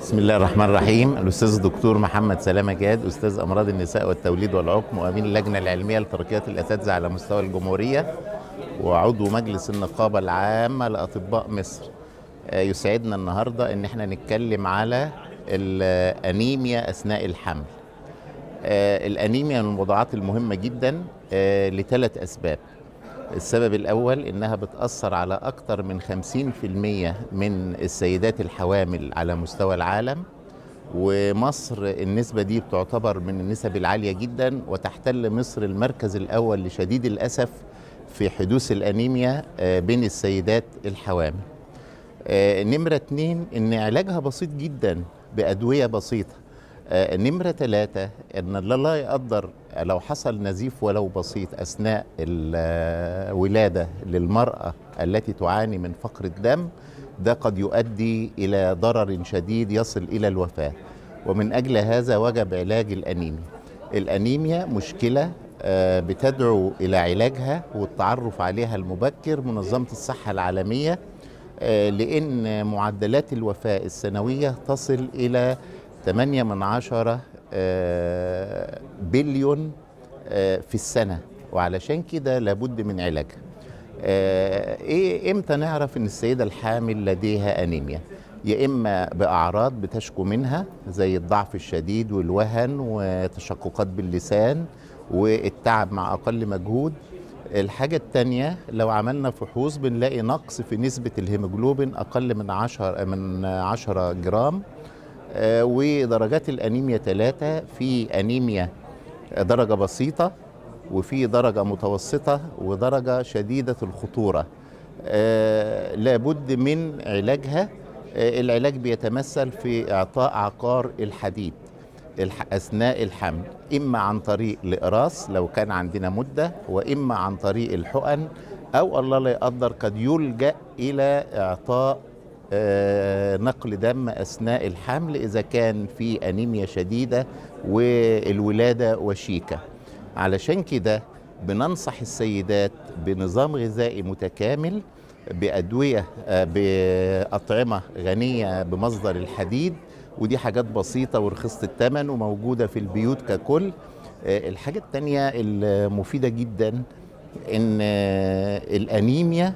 بسم الله الرحمن الرحيم الاستاذ الدكتور محمد سلامه جاد استاذ امراض النساء والتوليد والعقم وامين اللجنه العلميه لترقيات الاساتذه على مستوى الجمهوريه وعضو مجلس النقابه العامه لاطباء مصر آه، يسعدنا النهارده ان احنا نتكلم على الانيميا اثناء الحمل آه، الانيميا من الموضوعات المهمه جدا آه، لثلاث اسباب السبب الأول إنها بتأثر على أكثر من 50% من السيدات الحوامل على مستوى العالم ومصر النسبة دي بتعتبر من النسب العالية جدا وتحتل مصر المركز الأول لشديد الأسف في حدوث الأنيميا آه، بين السيدات الحوامل آه، نمرة اتنين إن علاجها بسيط جدا بأدوية بسيطة آه، نمرة ثلاثة أن الله يقدر لو حصل نزيف ولو بسيط أثناء الولادة للمرأة التي تعاني من فقر الدم ده قد يؤدي إلى ضرر شديد يصل إلى الوفاة ومن أجل هذا وجب علاج الأنيميا الأنيميا مشكلة آه، بتدعو إلى علاجها والتعرف عليها المبكر منظمة الصحة العالمية آه، لأن معدلات الوفاة السنوية تصل إلى 8 من عشرة آه، بليون آه، في السنة وعلشان كده لابد من علاجها آه، ايه امتى نعرف ان السيدة الحامل لديها انيميا يا اما باعراض بتشكو منها زي الضعف الشديد والوهن وتشققات باللسان والتعب مع اقل مجهود الحاجة التانية لو عملنا فحوص بنلاقي نقص في نسبة الهيموجلوبين أقل من 10 من 10 جرام آه، ودرجات الانيميا ثلاثة في انيميا درجة بسيطة وفي درجة متوسطة ودرجة شديدة الخطورة آه، لابد من علاجها آه، العلاج بيتمثل في إعطاء عقار الحديد الح- أثناء الحمل إما عن طريق الإقراص لو كان عندنا مدة وإما عن طريق الحقن أو الله لا يقدر قد يلجأ إلى إعطاء آه، نقل دم اثناء الحمل اذا كان في انيميا شديده والولاده وشيكه علشان كده بننصح السيدات بنظام غذائي متكامل بادويه آه، باطعمه غنيه بمصدر الحديد ودي حاجات بسيطه ورخيصه الثمن وموجوده في البيوت ككل آه، الحاجه الثانيه المفيده جدا ان آه، الانيميا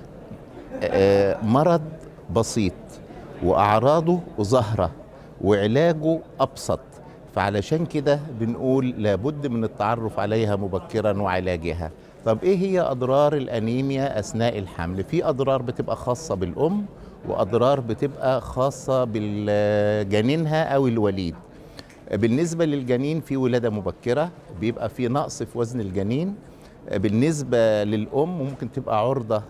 آه، مرض بسيط واعراضه ظاهره وعلاجه ابسط فعلشان كده بنقول لابد من التعرف عليها مبكرا وعلاجها طب ايه هي اضرار الانيميا اثناء الحمل في اضرار بتبقى خاصه بالام واضرار بتبقى خاصه بالجنينها او الوليد بالنسبه للجنين في ولاده مبكره بيبقى في نقص في وزن الجنين بالنسبة للأم ممكن تبقى عرضة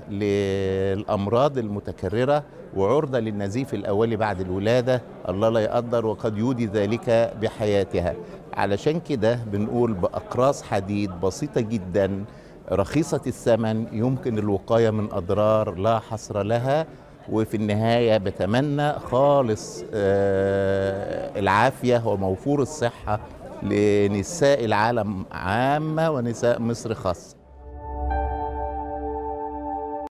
للأمراض المتكررة وعرضة للنزيف الأولي بعد الولادة الله لا يقدر وقد يودي ذلك بحياتها علشان كده بنقول بأقراص حديد بسيطة جدا رخيصة الثمن يمكن الوقاية من أضرار لا حصر لها وفي النهاية بتمنى خالص آه، العافية وموفور الصحة لنساء العالم عامة ونساء مصر خاصة